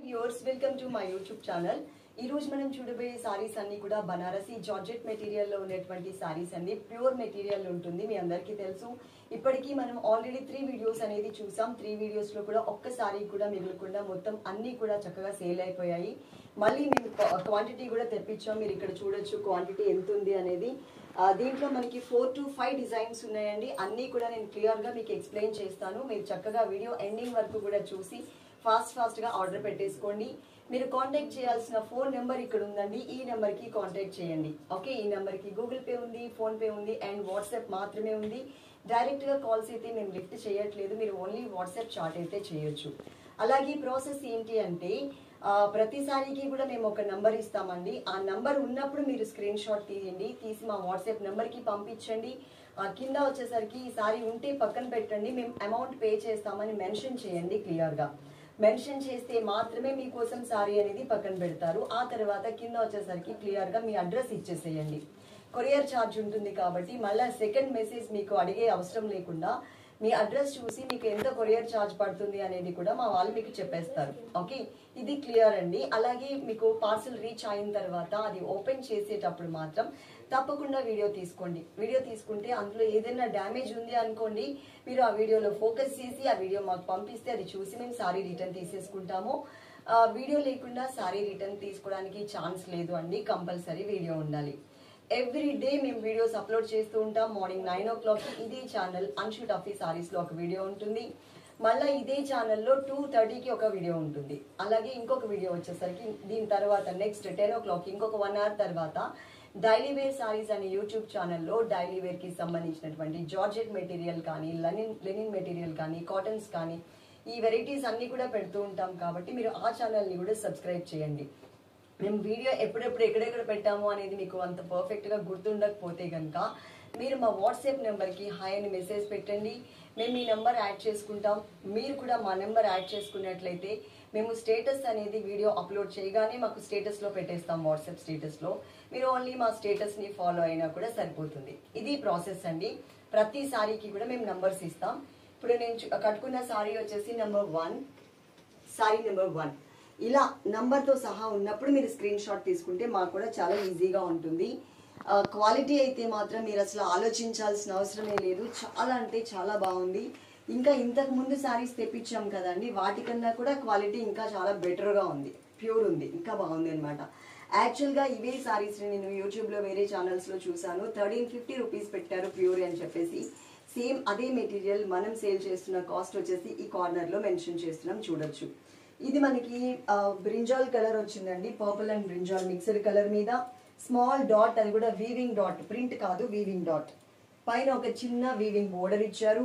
viewers welcome to my YouTube channel ఈ రోజు మనం చూడబోయే సారీస్ అన్ని కూడా బనారసి జార్జెట్ మెటీరియల్ లో ఉన్నటువంటి సారీస్ అండి ప్యూర్ మెటీరియల్ ఉంటుంది మీ అందరికీ తెలుసు ఇప్పటికీ మనం ఆల్రెడీ త్రీ వీడియోస్ అనేది చూసాం త్రీ వీడియోస్ లో కూడా ఒక్క సారీ కూడా మిగలకుండా మొత్తం అన్ని కూడా చక్కగా సేల్ అయిపోయాయి మళ్ళీ మేము క్వాంటిటీ కూడా తెప్పించాం మీరు ఇక్కడ చూడొచ్చు క్వాంటిటీ ఎంత ఉంది అనేది ఆ, దీంట్లో మనకి ఫోర్ టు ఫైవ్ డిజైన్స్ ఉన్నాయండి అన్నీ కూడా నేను క్లియర్గా మీకు ఎక్స్ప్లెయిన్ చేస్తాను మీరు చక్కగా వీడియో ఎండింగ్ వరకు కూడా చూసి ఫాస్ట్ ఫాస్ట్గా ఆర్డర్ పెట్టేసుకోండి మీరు కాంటాక్ట్ చేయాల్సిన ఫోన్ నెంబర్ ఇక్కడ ఉందండి ఈ నెంబర్కి కాంటాక్ట్ చేయండి ఓకే ఈ నెంబర్కి గూగుల్ పే ఉంది ఫోన్ పే ఉంది అండ్ వాట్సాప్ మాత్రమే ఉంది డైరెక్ట్గా కాల్స్ అయితే మేము లిఫ్ట్ చేయట్లేదు మీరు ఓన్లీ వాట్సాప్ చాట్ అయితే చేయొచ్చు అలాగే ప్రాసెస్ ఏంటి అంటే ఆ, ప్రతిసారికి కూడా మేము ఒక నంబర్ ఇస్తామండి ఆ నంబర్ ఉన్నప్పుడు మీరు స్క్రీన్ షాట్ తీయండి తీసి మా వాట్సాప్ నెంబర్కి పంపించండి ఆ, కింద వచ్చేసరికి ఈ సారీ ఉంటే పక్కన పెట్టండి మేము అమౌంట్ పే చేస్తామని మెన్షన్ చేయండి క్లియర్గా మెన్షన్ చేస్తే మాత్రమే మీకోసం సారీ అనేది పక్కన పెడతారు ఆ తర్వాత కింద వచ్చేసరికి క్లియర్గా మీ అడ్రస్ ఇచ్చేసేయండి కొరియర్ ఛార్జ్ ఉంటుంది కాబట్టి మళ్ళీ సెకండ్ మెసేజ్ మీకు అడిగే అవసరం లేకుండా మీ అడ్రస్ చూసి మీకు ఎంత కొరియర్ ఛార్జ్ పడుతుంది అనేది కూడా మా వాళ్ళు మీకు చెప్పేస్తారు ఓకే ఇది క్లియర్ అండి అలాగే మీకు పార్సల్ రీచ్ అయిన తర్వాత అది ఓపెన్ చేసేటప్పుడు మాత్రం తప్పకుండా వీడియో తీసుకోండి వీడియో తీసుకుంటే అందులో ఏదైనా డ్యామేజ్ ఉంది అనుకోండి మీరు ఆ వీడియోలో ఫోకస్ చేసి ఆ వీడియో మాకు పంపిస్తే అది చూసి మేము సారీ రిటర్న్ తీసేసుకుంటాము ఆ వీడియో లేకుండా సారీ రిటర్న్ తీసుకోవడానికి ఛాన్స్ లేదు అండి కంపల్సరీ వీడియో ఉండాలి ఎవ్రీ డే మేము వీడియోస్ అప్లోడ్ చేస్తూ ఉంటాం మార్నింగ్ నైన్ ఓ క్లాక్కి ఇదే ఛానల్ అన్షూట్ ఆఫీ సారీస్లో ఒక వీడియో ఉంటుంది మళ్ళీ ఇదే ఛానల్లో టూ థర్టీకి ఒక వీడియో ఉంటుంది అలాగే ఇంకొక వీడియో వచ్చేసరికి దీని తర్వాత నెక్స్ట్ టెన్ ఓ క్లాక్ ఇంకొక వన్ అవర్ తర్వాత డైలీ వేర్ సారీస్ అనే యూట్యూబ్ ఛానల్లో డైలీ వేర్కి సంబంధించినటువంటి జార్జెట్ మెటీరియల్ కానీ లెనిన్ లెనిన్ మెటీరియల్ కానీ కాటన్స్ కానీ ఈ వెరైటీస్ అన్ని కూడా పెడుతూ ఉంటాం కాబట్టి మీరు ఆ ఛానల్ని కూడా సబ్స్క్రైబ్ చేయండి మేము వీడియో ఎప్పుడెప్పుడు ఎక్కడెక్కడ పెట్టాము అనేది మీకు అంత పర్ఫెక్ట్గా గుర్తుండకపోతే కనుక మీరు మా వాట్సాప్ నెంబర్కి హాయ్ అని మెసేజ్ పెట్టండి మేము మీ నెంబర్ యాడ్ చేసుకుంటాం మీరు కూడా మా నెంబర్ యాడ్ చేసుకున్నట్లయితే మేము స్టేటస్ అనేది వీడియో అప్లోడ్ చేయగానే మాకు స్టేటస్లో పెట్టేస్తాం వాట్సాప్ స్టేటస్లో మీరు ఓన్లీ మా స్టేటస్ని ఫాలో అయినా కూడా సరిపోతుంది ఇది ప్రాసెస్ అండి ప్రతి సారీకి కూడా మేము నంబర్స్ ఇస్తాం ఇప్పుడు నేను చు- కట్టుకున్న సారీ వచ్చేసి number one sari number one ఇలా నంబర్తో సహా ఉన్నప్పుడు మీరు స్క్రీన్ షాట్ తీసుకుంటే మాకు కూడా చాలా ఈజీగా ఉంటుంది క్వాలిటీ అయితే మాత్రం మీరు అసలు ఆలోచించాల్సిన అవసరమే లేదు చాలా అంటే చాలా బాగుంది ఇంకా ఇంతకు ముందు సారీస్ తెప్పించాం కదండి వాటికన్నా కూడా క్వాలిటీ ఇంకా చాలా బెటర్గా ఉంది ప్యూర్ ఉంది ఇంకా బాగుంది అనమాట యాక్చువల్గా ఇవే సారీస్ నేను యూట్యూబ్లో వేరే ఛానల్స్లో చూసాను థర్టీన్ ఫిఫ్టీ రూపీస్ పెట్టారు ప్యూర్ అని చెప్పేసి సేమ్ అదే మెటీరియల్ మనం సేల్ చేస్తున్న కాస్ట్ వచ్చేసి ఈ కార్నర్లో మెన్షన్ చేస్తున్నాం చూడొచ్చు ఇది మనకి ఆ, బ్రింజాల్ కలర్ వచ్చిందండి purple and brinjal mixed colour మీద స్మాల్ డాట్ అది కూడా వీవింగ్ డాట్ ప్రింట్ కాదు వీవింగ్ డాట్ పైన ఒక చిన్న వీవింగ్ బోర్డర్ ఇచ్చారు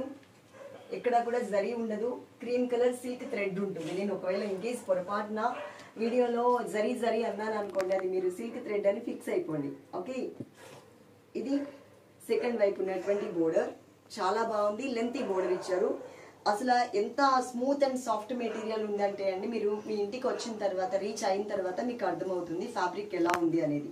ఎక్కడ కూడా జరీ ఉండదు క్రీమ్ కలర్ సిల్క్ థ్రెడ్ ఉంటుంది నేను ఒకవేళ ఇంకేస్ పొరపాటున వీడియోలో జరీ జరీ అన్నాను అనుకోండి అది మీరు సిల్క్ థ్రెడ్ అని ఫిక్స్ అయిపోండి ఓకే ఇది సెకండ్ వైపు ఉన్నటువంటి బోర్డర్ చాలా బాగుంది లెంతీ బోర్డర్ ఇచ్చారు అసలు ఎంత స్మూత్ అండ్ సాఫ్ట్ మెటీరియల్ ఉందంటే అండి మీరు మీ ఇంటికి వచ్చిన తర్వాత రీచ్ అయిన తర్వాత మీకు అర్థమవుతుంది ఫ్యాబ్రిక్ ఎలా ఉంది అనేది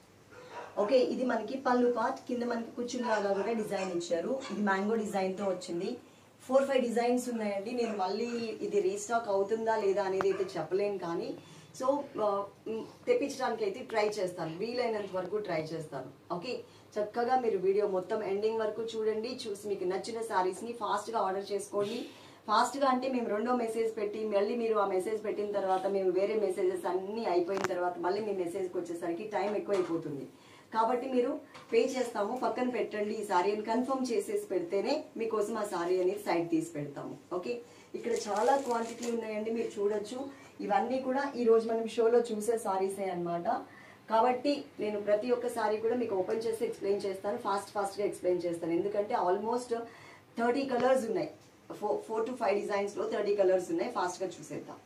ఓకే ఇది మనకి పళ్ళు పార్ట్ కింద మనకి కుచ్చులాగా కూడా డిజైన్ ఇచ్చారు ఇది మ్యాంగో డిజైన్ తో వచ్చింది ఫోర్ ఫైవ్ డిజైన్స్ ఉన్నాయండి నేను మళ్ళీ ఇది రీస్టాక్ అవుతుందా లేదా అనేది అయితే చెప్పలేను కానీ సో ఆ, మ్, తెప్పించడానికి అయితే ట్రై చేస్తాను వీలైనంత వరకు ట్రై చేస్తాను ఓకే చక్కగా మీరు వీడియో మొత్తం ఎండింగ్ వరకు చూడండి చూసి మీకు నచ్చిన శారీస్ని ఫాస్ట్గా ఆర్డర్ చేసుకోండి ఫాస్ట్గా అంటే మేము రెండో మెసేజ్ పెట్టి మళ్ళీ మీరు ఆ మెసేజ్ పెట్టిన తర్వాత మేము వేరే మెసేజెస్ అన్నీ అయిపోయిన తర్వాత మళ్ళీ మీ మెసేజ్కి వచ్చేసరికి టైం ఎక్కువ అయిపోతుంది కాబట్టి మీరు పే చేస్తాము పక్కన పెట్టండి ఈ సారీ అని కన్ఫర్మ్ చేసేసి పెడితేనే మీకోసం ఆ సారీ అనేది సైడ్ తీసి పెడతాము ఓకే ఇక్కడ చాలా క్వాంటిటీ ఉన్నాయండి మీరు చూడొచ్చు ఇవన్నీ కూడా ఈ రోజు మనం షోలో చూసే సారీసే అన్నమాట కాబట్టి నేను ప్రతి ఒక్క సారీ కూడా మీకు ఓపెన్ చేసి ఎక్స్ప్లెయిన్ చేస్తాను ఫాస్ట్ ఫాస్ట్గా ఎక్స్ప్లెయిన్ చేస్తాను ఎందుకంటే ఆల్మోస్ట్ థర్టీ కలర్స్ ఉన్నాయి ఫోర్ ఫోర్ టు ఫైవ్ డిజైన్స్లో థర్టీ కలర్స్ ఉన్నాయి ఫాస్ట్గా చూసేద్దాం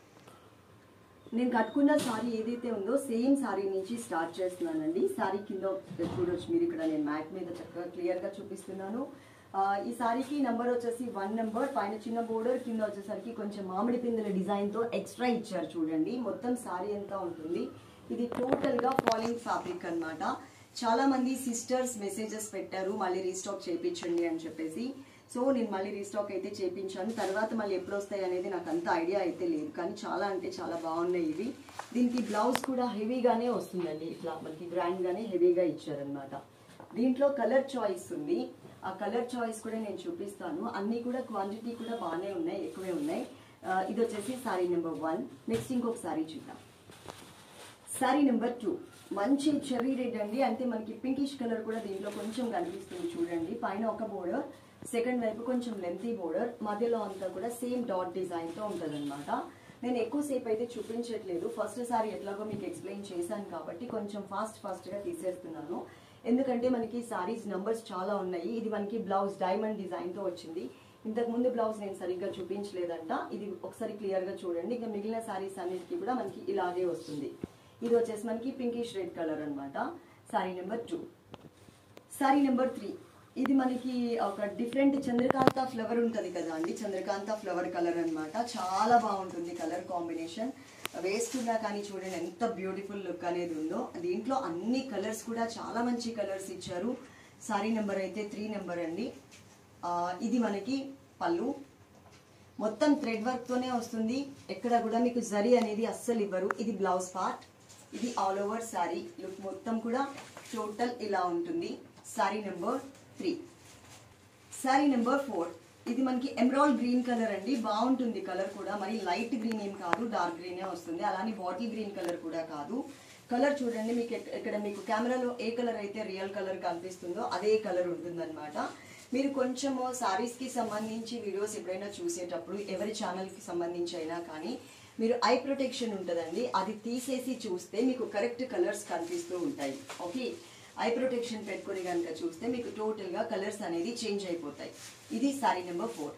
నేను కట్టుకున్న సారీ ఏదైతే ఉందో సేమ్ సారీ నుంచి స్టార్ట్ చేస్తున్నానండి సారీ కింద చూడొచ్చు మీరు ఇక్కడ నేను మ్యాట్ మీద చక్కగా క్లియర్గా చూపిస్తున్నాను ఆ, ఈ సారీకి నెంబర్ వచ్చేసి వన్ నెంబర్ పైన చిన్న బోర్డర్ కింద వచ్చేసరికి కొంచెం మామిడి పిందెల డిజైన్తో ఎక్స్ట్రా ఇచ్చారు చూడండి మొత్తం సారీ అంతా ఉంటుంది ఇది టోటల్గా ఫాలింగ్ ఫ్యాబ్రిక్ అన్నమాట చాలా మంది సిస్టర్స్ మెసేజెస్ పెట్టారు మళ్ళీ రీస్టాక్ చేయించండి అని చెప్పేసి సో నేను మళ్ళీ రీస్టాక్ అయితే చేపించాను తర్వాత మళ్ళీ ఎప్పుడు వస్తాయి అనేది నాకు అంత ఐడియా అయితే లేదు కానీ చాలా అంటే చాలా బాగున్నాయి ఇవి దీనికి బ్లౌజ్ కూడా హెవీగానే వస్తుందండి ఇట్లా మనకి గ్రాండ్గానే హెవీగా ఇచ్చారనమాట దీంట్లో కలర్ చాయిస్ ఉంది ఆ కలర్ చాయిస్ కూడా నేను చూపిస్తాను అన్నీ కూడా క్వాంటిటీ కూడా బాగానే ఉన్నాయి ఎక్కువే ఉన్నాయి ఆ, ఇది వచ్చేసి సారీ నెంబర్ వన్ నెక్స్ట్ ఇంకొక సారీ చూద్దాం సారీ నెంబర్ టూ మంచి చెర్రీ రెడ్ అండి అంటే మనకి పింకిష్ కలర్ కూడా దీంట్లో కొంచెం కనిపిస్తుంది చూడండి పైన ఒక బోర్డర్ సెకండ్ వైపు కొంచెం లెంతీ బోర్డర్ మధ్యలో అంతా కూడా సేమ్ డాట్ డిజైన్ తో ఉంటుంది నేను ఎక్కువసేపు అయితే చూపించట్లేదు ఫస్ట్ సారి ఎట్లాగో మీకు ఎక్స్ప్లెయిన్ చేశాను కాబట్టి కొంచెం ఫాస్ట్ ఫాస్ట్ గా తీసేస్తున్నాను ఎందుకంటే మనకి సారీస్ నంబర్స్ చాలా ఉన్నాయి ఇది మనకి బ్లౌజ్ డైమండ్ డిజైన్ తో వచ్చింది ఇంతకు ముందు బ్లౌజ్ నేను సరిగ్గా చూపించలేదంట ఇది ఒకసారి క్లియర్ గా చూడండి ఇంకా మిగిలిన సారీస్ అన్నిటికీ కూడా మనకి ఇలాగే వస్తుంది ఇది వచ్చేసి మనకి పింకిష్ రెడ్ కలర్ అన్నమాట sari number two sari number three ఇది మనకి ఒక డిఫరెంట్ చంద్రకాంత ఫ్లవర్ ఉంటుంది కదా అండి చంద్రకాంత ఫ్లవర్ కలర్ అన్నమాట చాలా బాగుంటుంది కలర్ కాంబినేషన్ వేస్తున్నా కానీ చూడండి ఎంత బ్యూటిఫుల్ లుక్ అనేది ఉందో దీంట్లో అన్ని కలర్స్ కూడా చాలా మంచి కలర్స్ ఇచ్చారు సారీ నెంబర్ అయితే త్రీ నెంబర్ అండి ఆ, ఇది మనకి పళ్ళు మొత్తం థ్రెడ్ వర్క్ తోనే వస్తుంది ఎక్కడ కూడా మీకు జరీ అనేది అస్సలు ఇవ్వరు ఇది బ్లౌజ్ పార్ట్ ఇది ఆల్ ఓవర్ సారీ లుక్ మొత్తం కూడా టోటల్ ఇలా ఉంటుంది sari number three sari number four ఇది మనకి ఎమరాల్డ్ గ్రీన్ కలర్ అండి బాగుంటుంది కలర్ కూడా మరి లైట్ గ్రీన్ ఏం కాదు డార్క్ గ్రీనే వస్తుంది అలానే బాటిల్ గ్రీన్ కలర్ కూడా కాదు కలర్ చూడండి మీకు ఎక్- ఇక్కడ మీకు కెమెరాలో ఏ కలర్ అయితే రియల్ కలర్ కనిపిస్తుందో అదే కలర్ ఉంటుందన్నమాట మీరు కొంచెము సారీస్ కి సంబంధించి వీడియోస్ ఎప్పుడైనా చూసేటప్పుడు ఎవరి ఛానల్ కి సంబంధించి అయినా కానీ మీరు ఐ ప్రొటెక్షన్ ఉంటుందండి అది తీసేసి చూస్తే మీకు కరెక్ట్ కలర్స్ కనిపిస్తూ ఉంటాయి ఓకే ఐ ప్రొటెక్షన్ పెట్టుకొని కనుక చూస్తే మీకు టోటల్ గా కలర్స్ అనేది చేంజ్ అయిపోతాయి ఇది సారీ నెంబర్ ఫోర్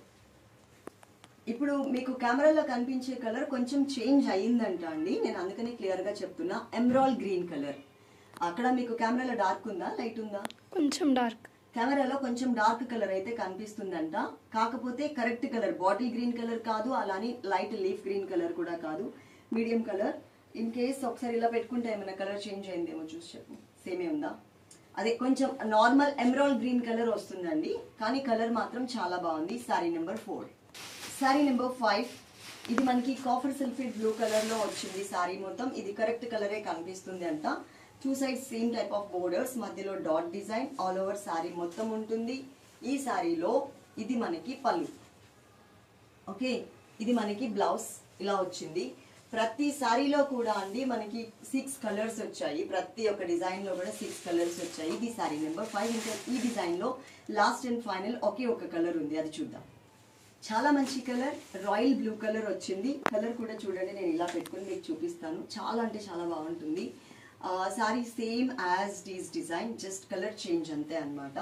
ఇప్పుడు మీకు కెమెరాలో కనిపించే కలర్ కొంచెం చేంజ్ అయ్యిందంట అండి నేను అందుకని క్లియర్ గా చెప్తున్నా ఎమరాల్ గ్రీన్ కలర్ అక్కడ మీకు కెమెరాలో డార్క్ ఉందా లైట్ ఉందా కొంచెం డార్క్ కెమెరాలో కొంచెం డార్క్ కలర్ అయితే కనిపిస్తుందంట కాకపోతే correct colour bottle green colour కాదు అలానే లైట్ లీఫ్ గ్రీన్ కలర్ కూడా కాదు మీడియం కలర్ ఇన్ కేస్ ఒకసారి ఇలా పెట్టుకుంటే ఏమైనా కలర్ చేంజ్ అయిందేమో చూసి చెప్పు సేమే ఉందా అదే కొంచెం నార్మల్ ఎమరాల్ గ్రీన్ కలర్ వస్తుందండి కానీ కలర్ మాత్రం చాలా బాగుంది sari number four sari number five ఇది మనకి కాఫర్ సల్ఫేట్ బ్లూ కలర్ లో వచ్చింది సారీ మొత్తం ఇది కరెక్ట్ కలరే కనిపిస్తుంది అంట two side same type of borders మధ్యలో dot design all over sari మొత్తం ఉంటుంది ఈ సారీలో ఇది మనకి పళ్ళు ఓకే ఇది మనకి బ్లౌజ్ ఇలా వచ్చింది ప్రతి సారీలో కూడా అండి మనకి సిక్స్ కలర్స్ వచ్చాయి ప్రతి ఒక్క డిజైన్ లో కూడా సిక్స్ కలర్స్ వచ్చాయి ఇది సారీ నెంబర్ ఫైవ్ ఇంకా ఈ డిజైన్ లో లాస్ట్ అండ్ ఫైనల్ ఒకే ఒక కలర్ ఉంది అది చూద్దాం చాలా మంచి కలర్ రాయల్ బ్లూ కలర్ వచ్చింది కలర్ కూడా చూడండి నేను ఇలా పెట్టుకుని మీకు చూపిస్తాను చాలా అంటే చాలా బాగుంటుంది sari same as this design just colour change అంతే అనమాట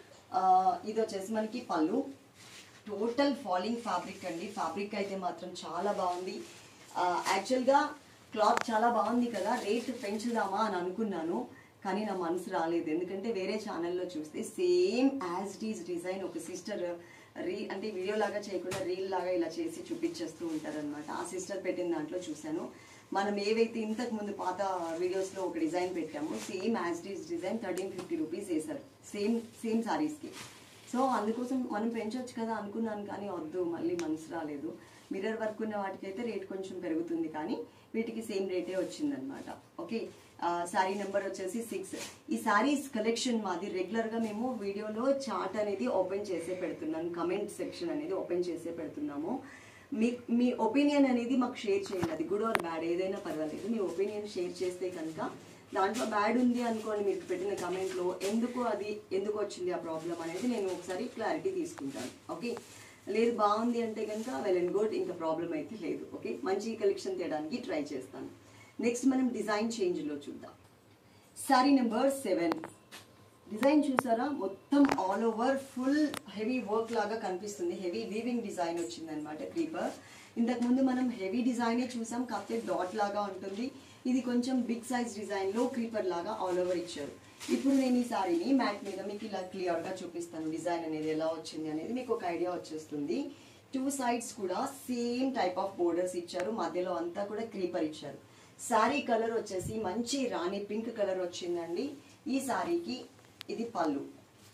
ఇది వచ్చేసి మనకి పళ్ళు టోటల్ ఫాలింగ్ ఫ్యాబ్రిక్ అండి ఫ్యాబ్రిక్ అయితే మాత్రం చాలా బాగుంది యాక్చువల్గా క్లాత్ చాలా బాగుంది కదా రేట్ పెంచుదామా అని అనుకున్నాను కానీ నా మనసు రాలేదు ఎందుకంటే వేరే ఛానల్లో చూస్తే సేమ్ యాజ్ డీస్ డిజైన్ ఒక సిస్టర్ రీ అంటే వీడియో లాగా చేయకుండా రీల్ లాగా ఇలా చేసి చూపించేస్తూ ఉంటారనమాట ఆ సిస్టర్ పెట్టిన దాంట్లో చూశాను మనం ఏవైతే ఇంతకు ముందు పాత వీడియోస్లో ఒక డిజైన్ పెట్టామో same as this design thirteen fifty rupees వేశారు సేమ్ సేమ్ సారీస్కి సో అందుకోసం మనం పెంచవచ్చు కదా అనుకున్నాను కానీ వద్దు మళ్ళీ మనసు రాలేదు మిర్రర్ వర్క్ ఉన్న వాటికైతే రేట్ కొంచెం పెరుగుతుంది కానీ వీటికి సేమ్ రేటే వచ్చిందనమాట ఓకే శారీ నెంబర్ వచ్చేసి సిక్స్ ఈ శారీస్ కలెక్షన్ మాది రెగ్యులర్ గా మేము వీడియోలో చార్ట్ అనేది ఓపెన్ చేసే పెడుతున్నాను కమెంట్ సెక్షన్ అనేది ఓపెన్ చేసే పెడుతున్నాము మీ మీ ఒపీనియన్ అనేది మాకు షేర్ చేయండి అది గుడ్ ఆర్ బ్యాడ్ ఏదైనా పర్వాలేదు మీ ఒపీనియన్ షేర్ చేస్తే కనుక దాంట్లో బ్యాడ్ ఉంది అనుకోండి మీరు పెట్టిన కమెంట్లో ఎందుకు అది ఎందుకు వచ్చింది ఆ ప్రాబ్లం అనేది నేను ఒకసారి క్లారిటీ తీసుకుంటాను ఓకే లేదు బాగుంది అంటే కనుక వెల్ అండ్ గుడ్ ఇంకా ప్రాబ్లం అయితే లేదు ఓకే మంచి కలెక్షన్ తేయడానికి ట్రై చేస్తాను నెక్స్ట్ మనం డిజైన్ చేంజ్లో చూద్దాం సారీ నెంబర్ సెవెన్ డిజైన్ చూసారా మొత్తం all over full heavy work లాగా కనిపిస్తుంది హెవీ వీవింగ్ డిజైన్ వచ్చింది అనమాట క్రీపర్ ఇంతకు ముందు మనం హెవీ డిజైనే చూసాం కాకపోతే డాట్ లాగా ఉంటుంది ఇది కొంచెం బిగ్ సైజ్ డిజైన్ లో క్రీపర్ లాగా ఆల్ ఓవర్ ఇచ్చారు ఇప్పుడు నేను ఈ సారీని మ్యాట్ మీద మీకు ఇలా క్లియర్ గా చూపిస్తాను డిజైన్ అనేది ఎలా వచ్చింది అనేది మీకు ఒక ఐడియా వచ్చేస్తుంది టూ సైడ్స్ కూడా సేమ్ టైప్ ఆఫ్ బోర్డర్స్ ఇచ్చారు మధ్యలో అంతా కూడా క్రీపర్ ఇచ్చారు సారీ కలర్ వచ్చేసి మంచి రాణి పింక్ కలర్ వచ్చిందండి ఈ సారీకి ఇది పళ్ళు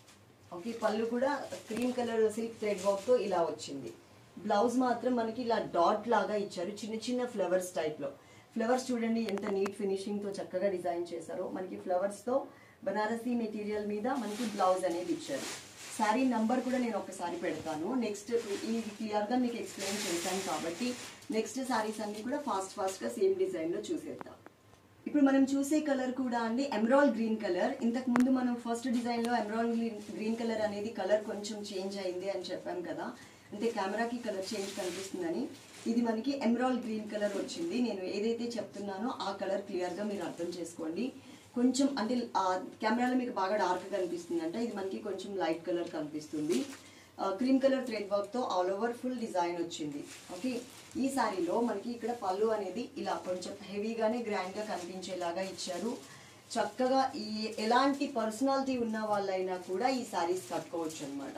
ఓకే పళ్ళు కూడా cream colour silk thread work తో ఇలా వచ్చింది బ్లౌజ్ మాత్రం మనకి ఇలా డాట్ లాగా ఇచ్చారు చిన్న చిన్న ఫ్లవర్స్ టైప్ లో ఫ్లవర్స్ చూడండి ఎంత నీట్ ఫినిషింగ్ తో చక్కగా డిజైన్ చేశారో మనకి ఫ్లవర్స్ తో బనారసీ మెటీరియల్ మీద మనకి బ్లౌజ్ అనేది ఇచ్చారు శారీ నంబర్ కూడా నేను ఒకసారి పెడతాను నెక్స్ట్ ఇది క్లియర్ గా మీకు ఎక్స్ప్లెయిన్ చేశాను కాబట్టి నెక్స్ట్ శారీస్ అన్ని కూడా ఫాస్ట్ ఫాస్ట్ గా సేమ్ డిజైన్ లో చూసేద్దాం ఇప్పుడు మనం చూసే కలర్ కూడా అండి ఎమరాల్ గ్రీన్ కలర్ ఇంతకు ముందు మనం ఫస్ట్ డిజైన్ లో ఎమరాల్ గ్రీన్ గ్రీన్ కలర్ అనేది కలర్ కొంచెం చేంజ్ అయింది అని చెప్పాం కదా అంటే కెమెరాకి కలర్ చేంజ్ కనిపిస్తుందని ఇది మనకి ఎమరాల్ గ్రీన్ కలర్ వచ్చింది నేను ఏదైతే చెప్తున్నానో ఆ కలర్ క్లియర్ గా మీరు అర్థం చేసుకోండి కొంచెం అంటే ఆ కెమెరాలో మీకు బాగా డార్క్ కనిపిస్తుంది అంటే ఇది మనకి కొంచెం లైట్ కలర్ కనిపిస్తుంది క్రీమ్ కలర్ థ్రెడ్ వర్క్ తో ఆల్ ఓవర్ ఫుల్ డిజైన్ వచ్చింది ఓకే ఈ సారీలో మనకి ఇక్కడ పళ్ళు అనేది ఇలా కొంచెం హెవీగానే గ్రాండ్ గా కనిపించేలాగా ఇచ్చారు చక్కగా ఈ ఎలాంటి పర్సనాలిటీ ఉన్న వాళ్ళైనా కూడా ఈ సారీస్ కట్టుకోవచ్చు అన్నమాట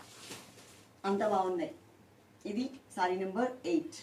అంత బాగున్నాయి ఇది sari number eight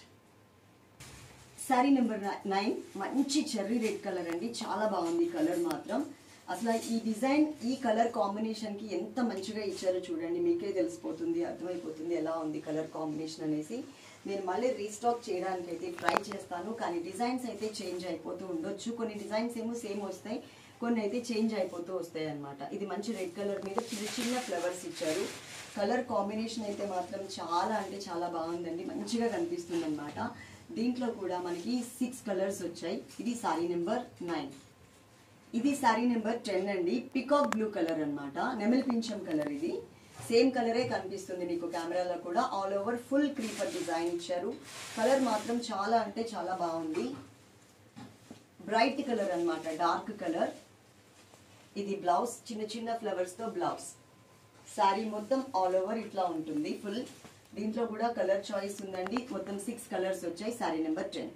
sari number nine మంచి చెర్రీ రెడ్ కలర్ అండి చాలా బాగుంది కలర్ మాత్రం అసలు ఈ డిజైన్ ఈ కలర్ కాంబినేషన్ కి ఎంత మంచిగా ఇచ్చారో చూడండి మీకే తెలిసిపోతుంది అర్థమైపోతుంది ఎలా ఉంది కలర్ కాంబినేషన్ అనేసి నేను మళ్ళీ రీస్టాక్ చేయడానికి అయితే ట్రై చేస్తాను కానీ డిజైన్స్ అయితే చేంజ్ అయిపోతూ ఉండొచ్చు కొన్ని డిజైన్స్ ఏమో సేమ్ వస్తాయి కొన్ని అయితే చేంజ్ అయిపోతూ వస్తాయి అన్నమాట ఇది మంచి రెడ్ కలర్ మీద చిన్న చిన్న ఫ్లవర్స్ ఇచ్చారు కలర్ కాంబినేషన్ అయితే మాత్రం చాలా అంటే చాలా బాగుందండి మంచిగా కనిపిస్తుంది అనమాట దీంట్లో కూడా మనకి సిక్స్ కలర్స్ వచ్చాయి ఇది సారీ నెంబర్ నైన్ ఇది సారీ నెంబర్ టెన్ అండి పికాక్ బ్లూ కలర్ అన్నమాట నెమల్ పింఛం కలర్ ఇది సేమ్ కలరే కనిపిస్తుంది మీకు కెమెరాలో కూడా all over full creeper design ఇచ్చారు కలర్ మాత్రం చాలా అంటే చాలా బాగుంది బ్రైట్ కలర్ అన్నమాట డార్క్ కలర్ ఇది బ్లౌజ్ చిన్న చిన్న ఫ్లవర్స్ తో బ్లౌజ్ శారీ మొత్తం ఆల్ ఓవర్ ఇట్లా ఉంటుంది ఫుల్ దీంట్లో కూడా కలర్ చాయిస్ ఉందండి మొత్తం సిక్స్ కలర్స్ వచ్చాయి sari number ten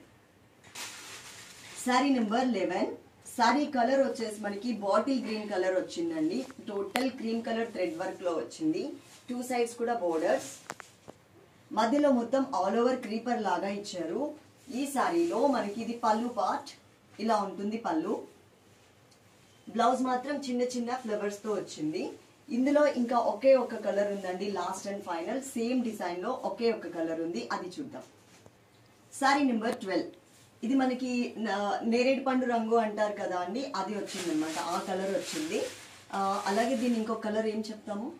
sari number eleven sari colour వచ్చేసి మనకి బాటిల్ గ్రీన్ కలర్ వచ్చిందండి total cream colour thread work లో వచ్చింది టూ సైడ్స్ కూడా బోర్డర్స్ మధ్యలో మొత్తం ఆల్ ఓవర్ క్రీపర్ లాగా ఇచ్చారు ఈ శారీలో మనకి ఇది పళ్ళు పార్ట్ ఇలా ఉంటుంది పళ్ళు బ్లౌజ్ మాత్రం చిన్న చిన్న ఫ్లవర్స్ తో వచ్చింది ఇందులో ఇంకా ఒకే ఒక కలర్ ఉందండి last and final same design లో ఒకే ఒక కలర్ ఉంది అది చూద్దాం సారీ నెంబర్ ట్వెల్వ్ ఇది మనకి న- నేరేడు పండు రంగు అంటారు కదా అండి అది వచ్చింది అనమాట ఆ కలర్ వచ్చింది ఆ, అలాగే దీని ఇంకొక కలర్ ఏం చెప్తాము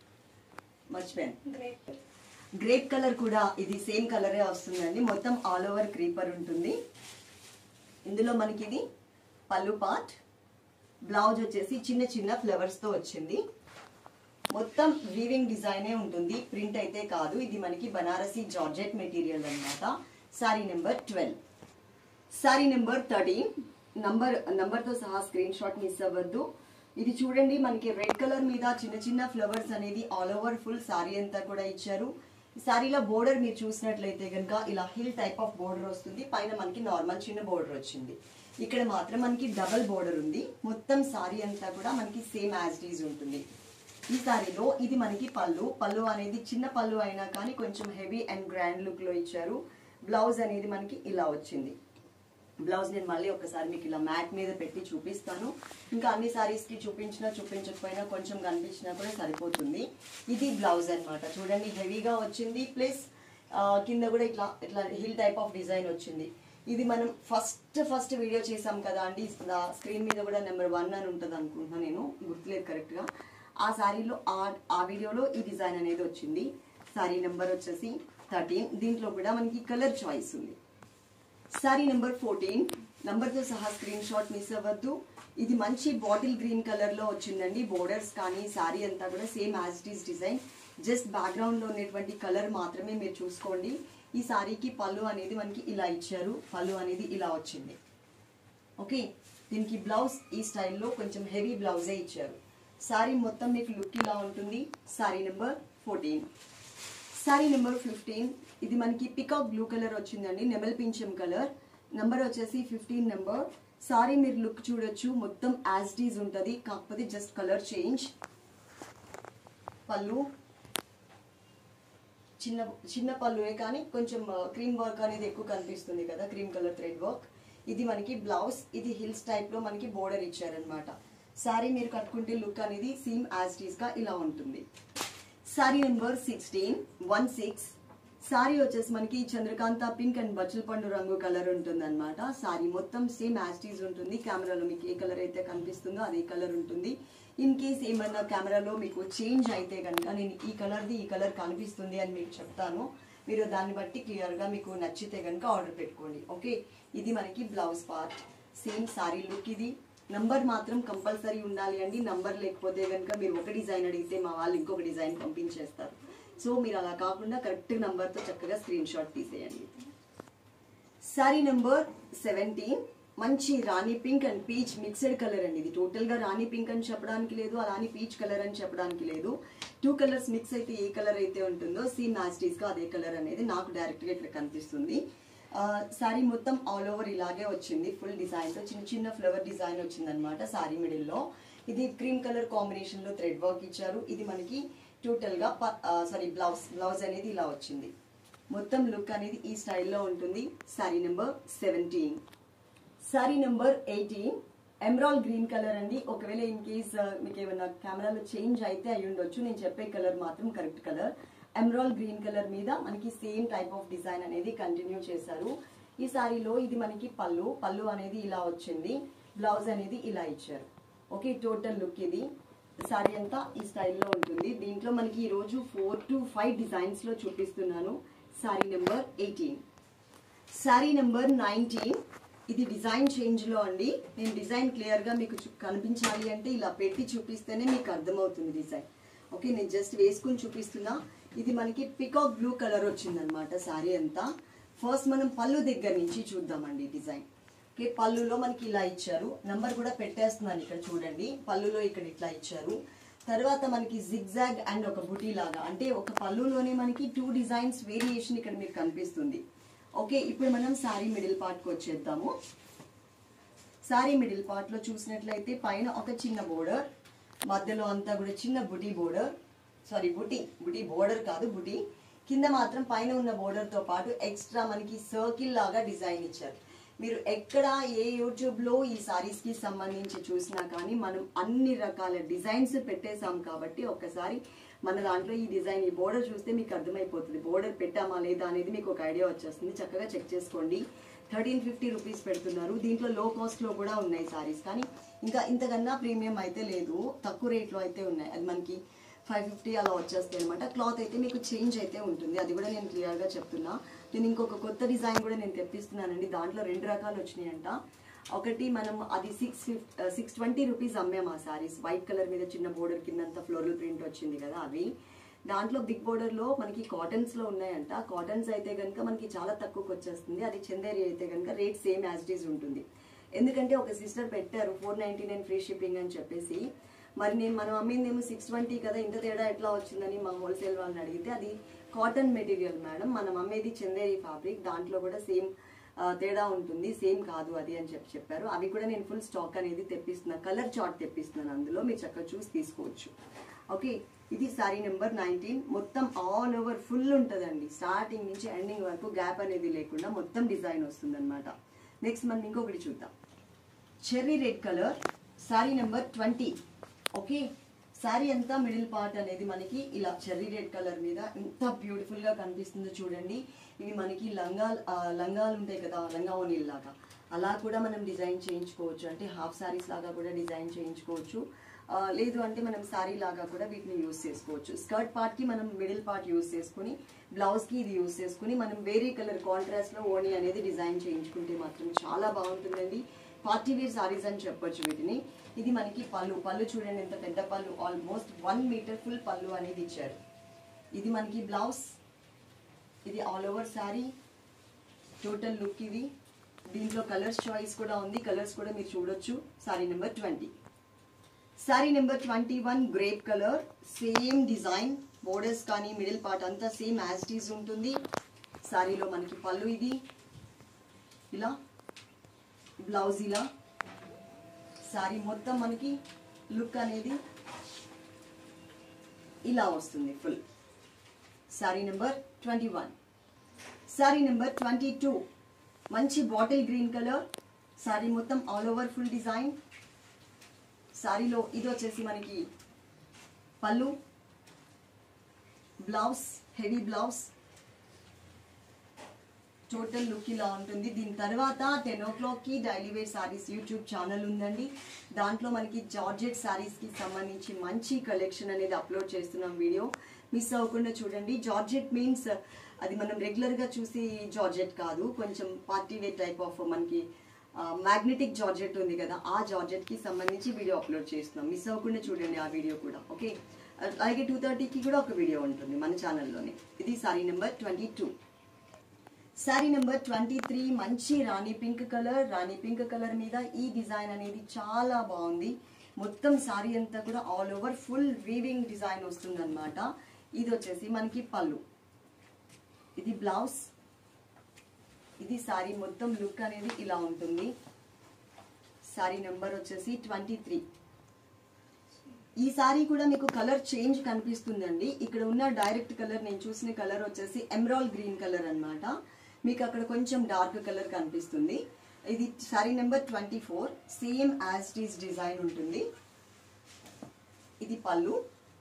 మర్చిపోయాను గ్రేప్ కలర్ కూడా ఇది సేమ్ కలరే వస్తుందండి మొత్తం ఆల్ ఓవర్ క్రీపర్ ఉంటుంది ఇందులో మనకి ఇది పళ్ళు పార్ట్ బ్లౌజ్ వచ్చేసి చిన్న చిన్న ఫ్లవర్స్ తో వచ్చింది మొత్తం వీవింగ్ డిజైనే ఉంటుంది ప్రింట్ అయితే కాదు ఇది మనకి బనారసి జార్జెట్ మెటీరియల్ అన్నమాట sari number twelve sari number thirteen number నంబర్తో సహా స్క్రీన్ షాట్ మిస్ అవ్వద్దు ఇది చూడండి మనకి రెడ్ కలర్ మీద చిన్న చిన్న ఫ్లవర్స్ అనేది ఆల్ ఓవర్ ఫుల్ సారీ అంతా కూడా ఇచ్చారు ఈ సారీలో బోర్డర్ మీరు చూసినట్లయితే కనుక ఇలా హిల్ టైప్ ఆఫ్ బోర్డర్ వస్తుంది పైన మనకి నార్మల్ చిన్న బోర్డర్ వచ్చింది ఇక్కడ మాత్రం మనకి డబల్ బోర్డర్ ఉంది మొత్తం సారీ అంతా కూడా మనకి సేమ్ యాజ్ డీజ్ ఉంటుంది ఈ సారీలో ఇది మనకి పళ్ళు పళ్ళు అనేది చిన్న పళ్ళు అయినా కానీ కొంచెం హెవీ అండ్ గ్రాండ్ లుక్ లో ఇచ్చారు బ్లౌజ్ అనేది మనకి ఇలా వచ్చింది బ్లౌజ్ నేను మళ్ళీ ఒకసారి మీకు ఇలా మ్యాట్ మీద పెట్టి చూపిస్తాను ఇంకా అన్ని సారీస్ కి చూపించినా చూపించకపోయినా కొంచెం కనిపించినా కూడా సరిపోతుంది ఇది బ్లౌజ్ అన్నమాట చూడండి హెవీగా వచ్చింది ప్లస్ కింద కూడా ఇట్లా ఇట్లా హిల్ టైప్ ఆఫ్ డిజైన్ వచ్చింది ఇది మనం ఫస్ట్ ఫస్ట్ వీడియో చేసాం కదా అండి స్క్రీన్ మీద కూడా నెంబర్ వన్ అని ఉంటుంది అనుకుంటున్నాను నేను గుర్తులేదు కరెక్ట్ గా ఆ శారీలో ఆ ఆ వీడియోలో ఈ డిజైన్ అనేది వచ్చింది శారీ నెంబర్ వచ్చేసి థర్టీన్ దీంట్లో కూడా మనకి కలర్ చాయిస్ ఉంది సారీ నెంబర్ ఫోర్టీన్ తో సహా స్క్రీన్ షాట్ మిస్ అవ్వద్దు ఇది మంచి బాటిల్ గ్రీన్ కలర్ లో వచ్చిందండి బోర్డర్స్ కానీ శారీ అంతా కూడా same as it is design just background లో ఉన్నటువంటి కలర్ మాత్రమే మీరు చూసుకోండి ఈ శారీకి పళ్ళు అనేది మనకి ఇలా ఇచ్చారు పళ్ళు అనేది ఇలా వచ్చింది ఓకే దీనికి బ్లౌజ్ ఈ స్టైల్లో కొంచెం హెవీ బ్లౌజే ఇచ్చారు శారీ మొత్తం మీకు లుక్ ఇలా ఉంటుంది sari number fourteen sari number fifteen ఇది మనకి పికాక్ బ్లూ కలర్ వచ్చిందండి నెమల్ పింఛం కలర్ నెంబర్ వచ్చేసి ఫిఫ్టీన్ నెంబర్ సారీ మీరు లుక్ చూడొచ్చు మొత్తం యాజ్ డీజ్ ఉంటుంది కాకపోతే జస్ట్ కలర్ చేంజ్ పళ్ళు చిన్న చిన్న పళ్ళువే కానీ కొంచెం క్రీమ్ వర్క్ అనేది ఎక్కువ కనిపిస్తుంది కదా క్రీమ్ కలర్ థ్రెడ్ వర్క్ ఇది మనకి బ్లౌజ్ ఇది హిల్స్ టైప్ లో మనకి బోర్డర్ ఇచ్చారనమాట శారీ మీరు కట్టుకుంటే లుక్ అనేది సేమ్ యాజ్ టీస్ గా ఇలా ఉంటుంది sari number sixteen one six sari వచ్చేసి మనకి చంద్రకాంత పింక్ అండ్ బచ్చల పండు రంగు కలర్ ఉంటుంది అనమాట శారీ మొత్తం సేమ్ యాస్టీజ్ ఉంటుంది కెమెరాలో మీకు ఏ కలర్ అయితే కనిపిస్తుందో అదే కలర్ ఉంటుంది ఇన్ కేస్ ఏమన్నా కెమెరాలో మీకు చేంజ్ అయితే కనుక నేను ఈ కలర్ది ఈ కలర్ కనిపిస్తుంది అని మీకు చెప్తాను మీరు దాన్ని బట్టి క్లియర్గా మీకు నచ్చితే కనుక ఆర్డర్ పెట్టుకోండి ఓకే ఇది మనకి blouse part same sari look ఇది నంబర్ మాత్రం కంపల్సరీ ఉండాలి అండి నంబర్ లేకపోతే కనుక మీరు ఒక డిజైన్ అడిగితే మా వాళ్ళు ఇంకొక డిజైన్ పంపించేస్తారు సో మీరు అలా కాకుండా కరెక్ట్ నంబర్తో చక్కగా స్క్రీన్ షాట్ తీసేయండి శారీ నెంబర్ సెవెంటీన్ మంచి rani pink and peach mixed colour అండి ఇది టోటల్ గా రాణి పింక్ అని చెప్పడానికి లేదు అలానే పీచ్ కలర్ అని చెప్పడానికి లేదు టూ కలర్స్ మిక్స్ అయితే ఏ కలర్ అయితే ఉంటుందో సీమ్ మ్యాస్టీస్ గా అదే కలర్ అనేది నాకు డైరెక్ట్ గా ఇట్లా కనిపిస్తుంది శారీ మొత్తం ఆల్ ఓవర్ ఇలాగే వచ్చింది ఫుల్ డిజైన్ తో చిన్న చిన్న ఫ్లవర్ డిజైన్ వచ్చింది అనమాట శారీ మిడిల్ లో ఇది క్రీమ్ కలర్ కాంబినేషన్ లో థ్రెడ్ వర్క్ ఇచ్చారు ఇది మనకి టోటల్ గా సారీ బ్లౌజ్ బ్లౌజ్ అనేది ఇలా వచ్చింది మొత్తం లుక్ అనేది ఈ స్టైల్లో ఉంటుంది sari number seventeen sari number eighteen emerald green colour అండి ఒకవేళ ఇన్ కేస్ మీకు ఏమైనా కెమెరాలో చేంజ్ అయితే అయి ఉండొచ్చు నేను చెప్పే కలర్ మాత్రం correct colour emerald green colour మీద మనకి సేమ్ టైప్ ఆఫ్ డిజైన్ అనేది కంటిన్యూ చేశారు ఈ సారీలో ఇది మనకి పళ్ళు పళ్ళు అనేది ఇలా వచ్చింది బ్లౌజ్ అనేది ఇలా ఇచ్చారు ఓకే టోటల్ లుక్ ఇది సారీ అంతా ఈ స్టైల్లో ఉంటుంది దీంట్లో మనకి ఈరోజు ఫోర్ టు ఫైవ్ డిజైన్స్లో చూపిస్తున్నాను sari number eighteen sari number nineteen ఇది డిజైన్ చేంజ్ లో అండి నేను డిజైన్ క్లియర్ గా మీకు చూ- కనిపించాలి అంటే ఇలా పెట్టి చూపిస్తేనే మీకు అర్థమవుతుంది డిజైన్ ఓకే నేను జస్ట్ వేసుకుని చూపిస్తున్నా ఇది మనకి పికాక్ బ్లూ కలర్ వచ్చిందనమాట శారీ అంతా ఫస్ట్ మనం పళ్ళు దగ్గర నుంచి చూద్దామండి డిజైన్ ఓకే పళ్ళులో మనకి ఇలా ఇచ్చారు నంబర్ కూడా పెట్టేస్తున్నాను ఇక్కడ చూడండి పళ్ళులో ఇక్కడ ఇట్లా ఇచ్చారు తర్వాత మనకి జిగ్జాగ్ అండ్ ఒక బుటీ లాగా అంటే ఒక పళ్ళులోనే మనకి టూ డిజైన్స్ వేరియేషన్ ఇక్కడ మీకు కనిపిస్తుంది ఓకే ఇప్పుడు మనం శారీ మిడిల్ పార్ట్కి వచ్చేద్దాము శారీ మిడిల్ పార్ట్లో చూసినట్లయితే పైన ఒక చిన్న బోర్డర్ మధ్యలో అంతా కూడా చిన్న బుటీ బోర్డర్ సారీ బుటీ బుటీ బోర్డర్ కాదు బుటీ కింద మాత్రం పైన ఉన్న border తో పాటు ఎక్స్ట్రా మనకి సర్కిల్ లాగా డిజైన్ ఇచ్చారు మీరు ఎక్కడ ఏ యూట్యూబ్లో ఈ సారీస్కి సంబంధించి చూసినా కానీ మనం అన్ని రకాల డిజైన్స్ పెట్టేశాం కాబట్టి ఒక్కసారి మన దాంట్లో ఈ డిజైన్ ఈ బోర్డర్ చూస్తే మీకు అర్థమైపోతుంది బోర్డర్ పెట్టామా లేదా అనేది మీకు ఒక ఐడియా వచ్చేస్తుంది చక్కగా చెక్ చేసుకోండి థర్టీన్ ఫిఫ్టీ రూపీస్ పెడుతున్నారు దీంట్లో లో కాస్ట్లో కూడా ఉన్నాయి సారీస్ కానీ ఇంకా ఇంతకన్నా ప్రీమియం అయితే లేదు తక్కువ రేట్లో అయితే ఉన్నాయి అది మనకి ఫైవ్ ఫిఫ్టీ అలా వచ్చేస్తాయి అనమాట క్లాత్ అయితే మీకు చేంజ్ అయితే ఉంటుంది అది కూడా నేను క్లియర్గా చెప్తున్నా నేను ఇంకొక కొత్త డిజైన్ కూడా నేను తెప్పిస్తున్నానండి దాంట్లో రెండు రకాలు వచ్చినాయంట ఒకటి మనం అది సిక్స్ ఫిఫ్ సిక్స్ ట్వంటీ రూపీస్ అమ్మాము ఆ సారీస్ వైట్ కలర్ మీద చిన్న బోర్డర్ కిందంతా ఫ్లోరల్ ప్రింట్ వచ్చింది కదా అవి దాంట్లో బిగ్ బోర్డర్లో మనకి కాటన్స్లో ఉన్నాయంట కాటన్స్ అయితే కనుక మనకి చాలా తక్కువకి వచ్చేస్తుంది అది చందేరి అయితే కనుక rate same as it is ఉంటుంది ఎందుకంటే ఒక సిస్టర్ పెట్టారు four ninety nine free shipping అని చెప్పేసి మరి నేను మనం అమ్మిందేమో సిక్స్ ట్వంటీ కదా ఇంత తేడా ఎట్లా వచ్చిందని మా హోల్సేల్ వాళ్ళని అడిగితే అది కాటన్ మెటీరియల్ మేడం మనం అమ్మేది చందేరి ఫ్యాబ్రిక్ దాంట్లో కూడా సేమ్ తేడా ఉంటుంది సేమ్ కాదు అది అని చెప్పి చెప్పారు అవి కూడా నేను ఫుల్ స్టాక్ అనేది తెప్పిస్తున్నా కలర్ చార్ట్ తెప్పిస్తున్నాను అందులో మీరు చక్కగా చూసి తీసుకోవచ్చు ఓకే ఇది సారీ నెంబర్ నైన్టీన్ మొత్తం ఆల్ ఓవర్ ఫుల్ ఉంటుందండి స్టార్టింగ్ నుంచి ఎండింగ్ వరకు గ్యాప్ అనేది లేకుండా మొత్తం డిజైన్ వస్తుంది అనమాట నెక్స్ట్ మనం ఇంకొకటి చూద్దాం cherry red colour sari number twenty okay sari అంతా మిడిల్ పార్ట్ అనేది మనకి ఇలా చెర్రీ రెడ్ కలర్ మీద ఎంత బ్యూటిఫుల్ గా కనిపిస్తుందో చూడండి ఇవి మనకి లంగాల్ ఆ, లంగాలు ఉంటాయి కదా లంగా ఓనీల్ లాగా అలా కూడా మనం డిజైన్ చేయించుకోవచ్చు అంటే హాఫ్ శారీస్ లాగా కూడా డిజైన్ చేయించుకోవచ్చు ఆ, లేదు అంటే మనం శారీ లాగా కూడా వీటిని యూస్ చేసుకోవచ్చు స్కర్ట్ పార్ట్ కి మనం మిడిల్ పార్ట్ యూస్ చేసుకుని బ్లౌజ్ కి ఇది యూస్ చేసుకుని మనం వేరే కలర్ కాంట్రాస్ట్ లో ఓనీ అనేది డిజైన్ చేయించుకుంటే మాత్రం చాలా బాగుంటుందండి పార్టీ వేర్ సారీస్ అని చెప్పొచ్చు వీటిని ఇది మనకి పళ్ళు పళ్ళు చూడండి ఎంత పెద్ద పళ్ళు ఆల్మోస్ట్ వన్ మీటర్ ఫుల్ పళ్ళు అనేది ఇచ్చారు ఇది మనకి బ్లౌజ్ ఇది all over sari total look ఇది దీంట్లో కలర్స్ చాయిస్ కూడా ఉంది కలర్స్ కూడా మీరు చూడొచ్చు sari number twenty sari number twenty one grape colour same design borders కానీ మిడిల్ పార్ట్ అంతా సేమ్ యాజ్టీస్ ఉంటుంది సారీలో మనకి పళ్ళు ఇది ఇలా బ్లౌజ్ ఇలా సారీ మొత్తం మనకి లుక్ అనేది ఇలా వస్తుంది full sari number twenty one sari number twenty two మంచి బాటిల్ గ్రీన్ కలర్ సారీ మొత్తం ఆల్ ఓవర్ ఫుల్ డిజైన్ శారీలో ఇది వచ్చేసి మనకి pallu blouse heavy blouse total look ఇలా ఉంటుంది దీని తర్వాత టెన్ ఓ క్లాక్కి daily wear saris YouTube channel ఉందండి దాంట్లో మనకి జార్జెట్ సారీస్కి సంబంధించి మంచి కలెక్షన్ అనేది అప్లోడ్ చేస్తున్నాం వీడియో మిస్ అవ్వకుండా చూడండి జార్జెట్ మీన్స్ అది మనం రెగ్యులర్గా చూసి జార్జెట్ కాదు కొంచెం పార్టీ వేర్ టైప్ ఆఫ్ మనకి మ్యాగ్నెటిక్ జార్జెట్ ఉంది కదా ఆ జార్జెట్కి సంబంధించి వీడియో అప్లోడ్ చేస్తున్నాం మిస్ అవ్వకుండా చూడండి ఆ వీడియో కూడా ఓకే అలాగే టూ థర్టీకి కూడా ఒక వీడియో ఉంటుంది మన ఛానల్లోనే ఇది sari number twenty two sari number twenty three మంచి rani pink colour rani pink colour మీద ఈ డిజైన్ అనేది చాలా బాగుంది మొత్తం శారీ అంతా కూడా all over full weaving design వస్తుందన్నమాట ఇది వచ్చేసి మనకి పళ్ళు ఇది బ్లౌజ్ ఇది శారీ మొత్తం లుక్ అనేది ఇలా ఉంటుంది శారీ నెంబర్ వచ్చేసి ట్వంటీ త్రీ ఈ సారీ కూడా మీకు కలర్ చేంజ్ కనిపిస్తుందండి ఇక్కడ ఉన్న డైరెక్ట్ కలర్ నేను చూసిన కలర్ వచ్చేసి ఎమరాల్ గ్రీన్ కలర్ అన్నమాట మీకు అక్కడ కొంచెం డార్క్ కలర్ కనిపిస్తుంది ఇది sari number twenty four same as this design ఉంటుంది ఇది పళ్ళు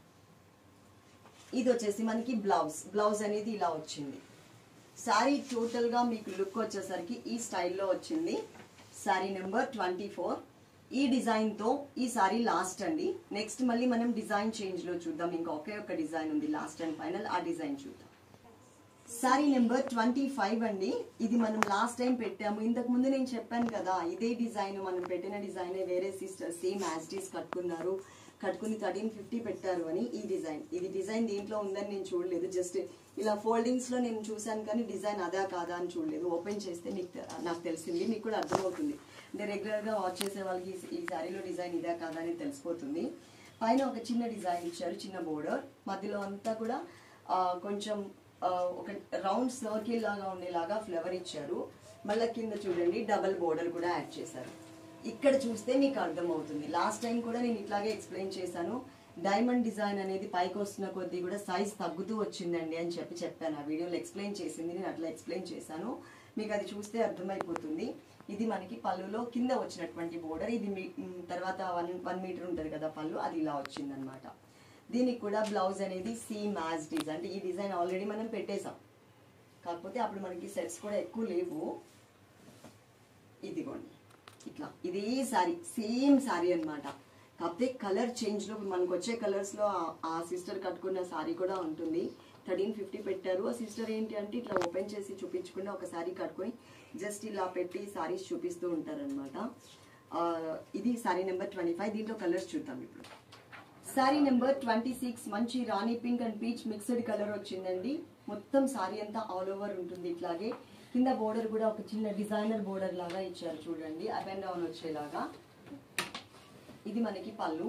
ఇది వచ్చేసి మనకి బ్లౌజ్ బ్లౌజ్ అనేది ఇలా వచ్చింది శారీ టోటల్గా మీకు లుక్ వచ్చేసరికి ఈ స్టైల్లో వచ్చింది శారీ నెంబర్ ట్వంటీ ఫోర్ ఈ డిజైన్తో ఈ సారీ లాస్ట్ అండి నెక్స్ట్ మళ్ళీ మనం డిజైన్ చేంజ్లో చూద్దాం ఇంకా ఒకే ఒక డిజైన్ ఉంది లాస్ట్ అండ్ ఫైనల్ ఆ డిజైన్ చూద్దాం సారీ నెంబర్ ట్వంటీ ఫైవ్ అండి ఇది మనం లాస్ట్ టైం పెట్టాము ఇంతకు ముందు నేను చెప్పాను కదా ఇదే డిజైన్ మనం పెట్టిన డిజైన్ వేరే సిస్టర్ సేమ్ యాజ్ డీస్ కట్టుకున్నారు కట్టుకుని థర్టీన్ ఫిఫ్టీ పెట్టారు అని ఈ డిజైన్ ఇది డిజైన్ దీంట్లో ఉందని నేను చూడలేదు జస్ట్ ఇలా ఫోల్డింగ్స్ లో నేను చూశాను కానీ డిజైన్ అదా కాదా అని చూడలేదు ఓపెన్ చేస్తే మీకు తె- నాకు తెలిసింది మీకు కూడా అర్థమవుతుంది అంటే రెగ్యులర్ గా వాచ్ చేసే వాళ్ళకి ఈ- ఈ శారీలో డిజైన్ ఇదా కాదా అని తెలిసిపోతుంది పైన ఒక చిన్న డిజైన్ ఇచ్చారు చిన్న బోర్డర్ మధ్యలో అంతా కూడా ఆ, కొంచెం ఆ, ఒక రౌండ్ సర్కిల్ లాగా ఉండేలాగా ఫ్లవర్ ఇచ్చారు మళ్ళీ కింద చూడండి డబల్ బోర్డర్ కూడా యాడ్ చేశారు ఇక్కడ చూస్తే మీకు అర్థమవుతుంది లాస్ట్ టైం కూడా నేను ఇట్లాగే ఎక్స్ప్లెయిన్ చేశాను డైమండ్ డిజైన్ అనేది పైకి వస్తున్న కొద్దీ కూడా సైజ్ తగ్గుతూ వచ్చిందండి అని చెప్పి చెప్పాను ఆ వీడియోలో ఎక్స్ప్లెయిన్ చేసింది నేను అట్లా ఎక్స్ప్లెయిన్ చేశాను మీకు అది చూస్తే అర్థమైపోతుంది ఇది మనకి పళ్ళులో కింద వచ్చినటువంటి బోర్డర్ ఇది మీ- మ్, తర్వాత వన్ వన్ మీటర్ ఉంటుంది కదా పళ్ళు అది ఇలా వచ్చిందనమాట దీనికి కూడా బ్లౌజ్ అనేది సీమ్ యాజ్ డిజైన్ అంటే ఈ డిజైన్ ఆల్రెడీ మనం పెట్టేసాం కాకపోతే అప్పుడు మనకి సెట్స్ కూడా ఎక్కువ లేవు ఇదిగోండి ఇట్లా ఇదే సారీ సేమ్ సారీ అన్నమాట కాకపోతే కలర్ చేంజ్ లో మనకు వచ్చే కలర్స్ లో ఆ- ఆ సిస్టర్ కట్టుకున్న సారీ కూడా ఉంటుంది థర్టీన్ ఫిఫ్టీ పెట్టారు ఆ సిస్టర్ ఏంటి అంటే ఇట్లా ఓపెన్ చేసి చూపించకుండా ఒక సారీ కట్టుకొని జస్ట్ ఇలా పెట్టి సారీస్ చూపిస్తూ ఉంటారనమాట ఇది సారీ నెంబర్ ట్వంటీ ఫైవ్ దీంట్లో కలర్స్ చూద్దాం ఇప్పుడు సారీ నెంబర్ ట్వంటీ సిక్స్ మంచి rani pink and peach mixed colour వచ్చిందండి మొత్తం సారీ అంతా ఆల్ ఓవర్ ఉంటుంది ఇట్లాగే కింద బోర్డర్ కూడా ఒక చిన్న డిజైనర్ బోర్డర్ లాగా ఇచ్చారు చూడండి అప్ అండ్ డౌన్ వచ్చేలాగా ఇది మనకి పళ్ళు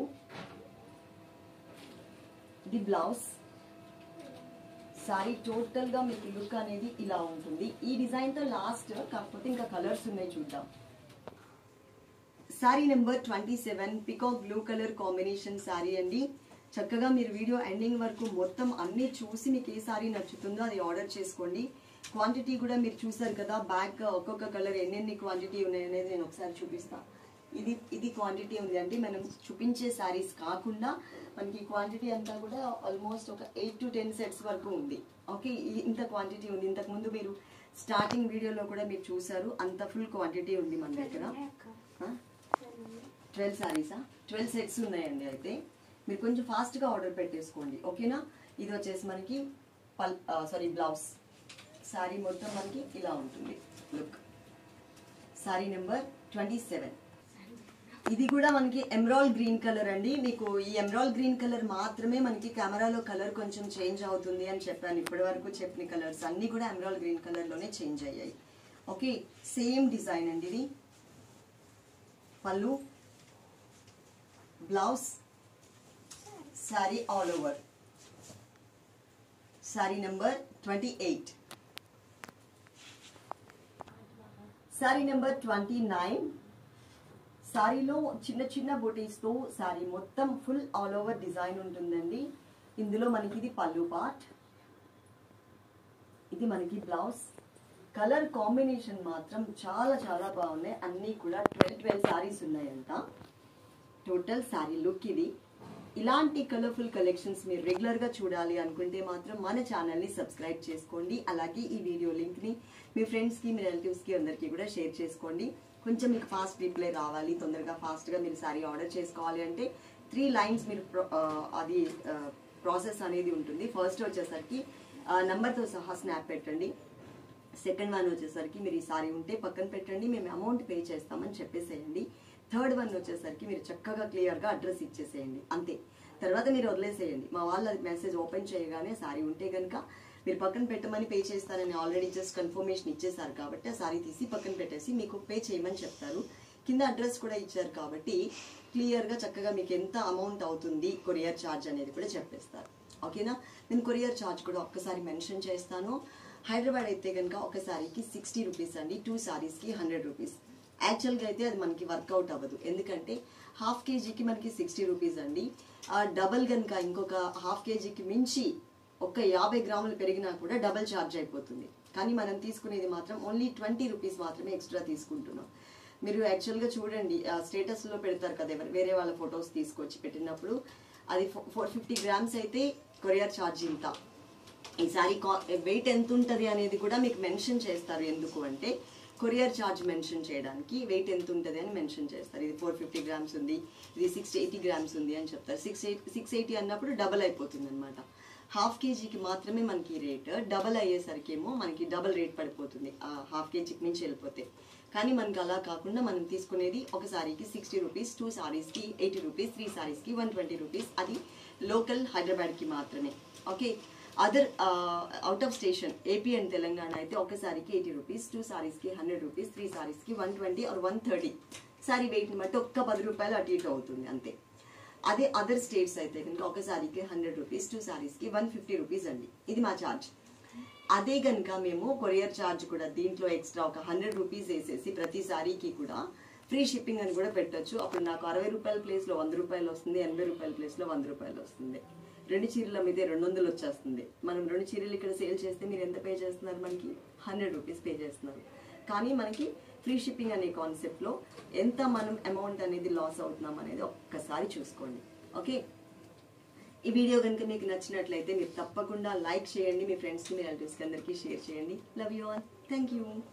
ఇది బ్లౌజ్ సారీ టోటల్ గా మీకు లుక్ అనేది ఇలా ఉంటుంది ఈ డిజైన్ తో లాస్ట్ కాకపోతే ఇంకా కలర్స్ ఉన్నాయి చూద్దాం sari number twenty seven peacock blue colour combination sari అండి చక్కగా మీరు వీడియో ఎండింగ్ వరకు మొత్తం అన్ని చూసి మీకు ఏ శారీ నచ్చుతుందో అది ఆర్డర్ చేసుకోండి క్వాంటిటీ కూడా మీరు చూసారు కదా బ్యాక్ ఒక్కొక్క కలర్ ఎన్నెన్ని క్వాంటిటీ ఉన్నాయి అనేది నేను ఒకసారి చూపిస్తాను ఇది ఇది క్వాంటిటీ ఉంది అంటే మనం చూపించే శారీస్ కాకుండా మనకి క్వాంటిటీ అంతా కూడా ఆల్మోస్ట్ ఒక ఎయిట్ టు టెన్ సెట్స్ వరకు ఉంది ఓకే ఈ- ఇంత క్వాంటిటీ ఉంది ఇంతకు ముందు మీరు స్టార్టింగ్ వీడియోలో కూడా మీరు చూసారు అంత ఫుల్ క్వాంటిటీ ఉంది మన దగ్గర ట్వెల్వ్ శారీసా ట్వెల్వ్ సెట్స్ ఉన్నాయండి అయితే మీరు కొంచెం ఫాస్ట్గా ఆర్డర్ పెట్టేసుకోండి ఓకేనా ఇది వచ్చేసి మనకి పల్ సారీ బ్లౌజ్ శారీ మొత్తం మనకి ఇలా ఉంటుంది look sari number twenty seven ఇది కూడా మనకి ఎమరాల్ గ్రీన్ కలర్ అండి మీకు ఈ ఎమరాల్ గ్రీన్ కలర్ మాత్రమే మనకి కెమెరాలో కలర్ కొంచెం చేంజ్ అవుతుంది అని చెప్పాను ఇప్పటి వరకు చెప్పిన కలర్స్ అన్ని కూడా ఎమరాల్ గ్రీన్ కలర్ లోనే చేంజ్ అయ్యాయి ఓకే సేమ్ డిజైన్ అండి ఇది పళ్ళు blouse sari all over sari number twenty eight sari number twenty nine శారీలో చిన్న చిన్న బొటీస్తో శారీ మొత్తం ఫుల్ ఆల్ ఓవర్ డిజైన్ ఉంటుందండి ఇందులో మనకి ఇది పళ్ళు పార్ట్ ఇది మనకి బ్లౌజ్ కలర్ కాంబినేషన్ మాత్రం చాలా చాలా బాగున్నాయి అన్నీ కూడా ట్వెల్వ్ ట్వెల్వ్ శారీస్ ఉన్నాయంట టోటల్ శారీ లుక్ ఇది ఇలాంటి కలర్ఫుల్ కలెక్షన్స్ మీరు రెగ్యులర్ గా చూడాలి అనుకుంటే మాత్రం మన ఛానల్ ని సబ్స్క్రైబ్ చేసుకోండి అలాగే ఈ వీడియో లింక్ ని మీ ఫ్రెండ్స్ కి మీ రిలేటివ్స్ కి అందరికీ కూడా షేర్ చేసుకోండి కొంచెం మీకు ఫాస్ట్ రిప్లై రావాలి తొందరగా ఫాస్ట్ గా మీరు శారీ ఆర్డర్ చేసుకోవాలి అంటే త్రీ లైన్స్ మీరు pro- ఆ, అది ప్రాసెస్ అనేది ఉంటుంది ఫస్ట్ వచ్చేసరికి నంబర్ తో సహా స్నాప్ పెట్టండి సెకండ్ వన్ వచ్చేసరికి మీరు ఈ సారీ ఉంటే పక్కన పెట్టండి మేము అమౌంట్ పే చేస్తామని చెప్పేసేయండి థర్డ్ వన్ వచ్చేసరికి మీరు చక్కగా క్లియర్గా అడ్రస్ ఇచ్చేసేయండి అంతే తర్వాత మీరు వదిలేసేయండి మా వాళ్ళు అది మెసేజ్ ఓపెన్ చేయగానే సారీ ఉంటే కనుక మీరు పక్కన పెట్టమని పే చేస్తారని ఆల్రెడీ జస్ట్ కన్ఫర్మేషన్ ఇచ్చేసారు కాబట్టి ఆ సారీ తీసి పక్కన పెట్టేసి మీకు పే చేయమని చెప్తారు కింద అడ్రస్ కూడా ఇచ్చారు కాబట్టి క్లియర్గా చక్కగా మీకు ఎంత అమౌంట్ అవుతుంది కొరియర్ ఛార్జ్ అనేది కూడా చెప్పేస్తారు ఓకేనా నేను కొరియర్ ఛార్జ్ కూడా ఒక్కసారి మెన్షన్ చేస్తాను హైదరాబాద్ అయితే కనుక ఒక సారీకి సిక్స్టీ రూపీస్ అండి టూ సారీస్కి హండ్రెడ్ రూపీస్ యాక్చువల్గా అయితే అది మనకి వర్కౌట్ అవ్వదు ఎందుకంటే హాఫ్ కేజీకి మనకి సిక్స్టీ రూపీస్ అండి ఆ డబల్ కనుక ఇంకొక హాఫ్ కేజీకి మించి ఒక యాభై గ్రాములు పెరిగినా కూడా డబల్ ఛార్జ్ అయిపోతుంది కానీ మనం తీసుకునేది మాత్రం ఓన్లీ ట్వంటీ రూపీస్ మాత్రమే ఎక్స్ట్రా తీసుకుంటున్నాం మీరు యాక్చువల్గా చూడండి ఆ స్టేటస్లో పెడతారు కదా ఎవరు వేరే వాళ్ళ ఫొటోస్ తీసుకొచ్చి పెట్టినప్పుడు అది ఫోర్ ఫిఫ్టీ గ్రామ్స్ అయితే కొరియర్ ఛార్జ్ ఇంత ఈసారి వెయిట్ ఎంత ఉంటుంది అనేది కూడా మీకు మెన్షన్ చేస్తారు ఎందుకు అంటే కొరియర్ ఛార్జ్ మెన్షన్ చేయడానికి వెయిట్ ఎంత ఉంటుంది అని మెన్షన్ చేస్తారు ఇది ఫోర్ ఫిఫ్టీ గ్రామ్స్ ఉంది ఇది సిక్స్ ఎయిటీ గ్రామ్స్ ఉంది అని చెప్తారు సిక్స్ ఎయిట్ సిక్స్ ఎయిటీ అన్నప్పుడు డబల్ అయిపోతుంది అనమాట హాఫ్ కేజీకి మాత్రమే మనకి రేట్ డబల్ అయ్యేసరికి ఏమో మనకి డబల్ రేట్ పడిపోతుంది ఆ హాఫ్ కేజీకి మించి వెళ్ళిపోతే కానీ మనకి అలా కాకుండా మనం తీసుకునేది ఒక సారీకి సిక్స్టీ రూపీస్ టూ సారీస్కి ఎయిటీ రూపీస్ త్రీ సారీస్కి వన్ ట్వంటీ రూపీస్ అది లోకల్ హైదరాబాద్కి మాత్రమే okay other out of station AP and Telangana అయితే ఒక సారీకి ఎయిటీ రూపీస్ టూ సారీస్కి హండ్రెడ్ రూపీస్ త్రీ సారీస్కి one twenty or one thirty sari వెయిట్ని బట్టి ఒక్క పది రూపాయలు అటు ఇటు అవుతుంది అంతే అదే అదర్ స్టేట్స్ అయితే కనుక ఒక సారీకి హండ్రెడ్ రూపీస్ టూ సారీస్కి వన్ ఫిఫ్టీ రూపీస్ అండి ఇది మా ఛార్జ్ అదే కనుక మేము కొరియర్ ఛార్జ్ కూడా దీంట్లో ఎక్స్ట్రా ఒక హండ్రెడ్ రూపీస్ వేసేసి ప్రతి సారీకి కూడా ఫ్రీ షిప్పింగ్ అని కూడా పెట్టొచ్చు అప్పుడు నాకు అరవై రూపాయల ప్లేస్లో వంద రూపాయలు వస్తుంది ఎనభై రూపాయల ప్లేస్లో వంద రూపాయలు వస్తుంది రెండు చీరల మీదే రెండు వందలు వచ్చేస్తుంది మనం రెండు చీరలు ఇక్కడ సేల్ చేస్తే మీరు ఎంత పే చేస్తున్నారు మనకి హండ్రెడ్ రూపీస్ పే చేస్తున్నారు కానీ మనకి ఫ్రీ షిప్పింగ్ అనే కాన్సెప్ట్లో ఎంత మనం అమౌంట్ అనేది లాస్ అవుతున్నాం అనేది ఒక్కసారి చూసుకోండి ఓకే ఈ వీడియో కనుక మీకు నచ్చినట్లయితే మీరు తప్పకుండా లైక్ చేయండి మీ ఫ్రెండ్స్కి మీ రిలేటివ్స్కి అందరికీ షేర్ చేయండి love you all thank you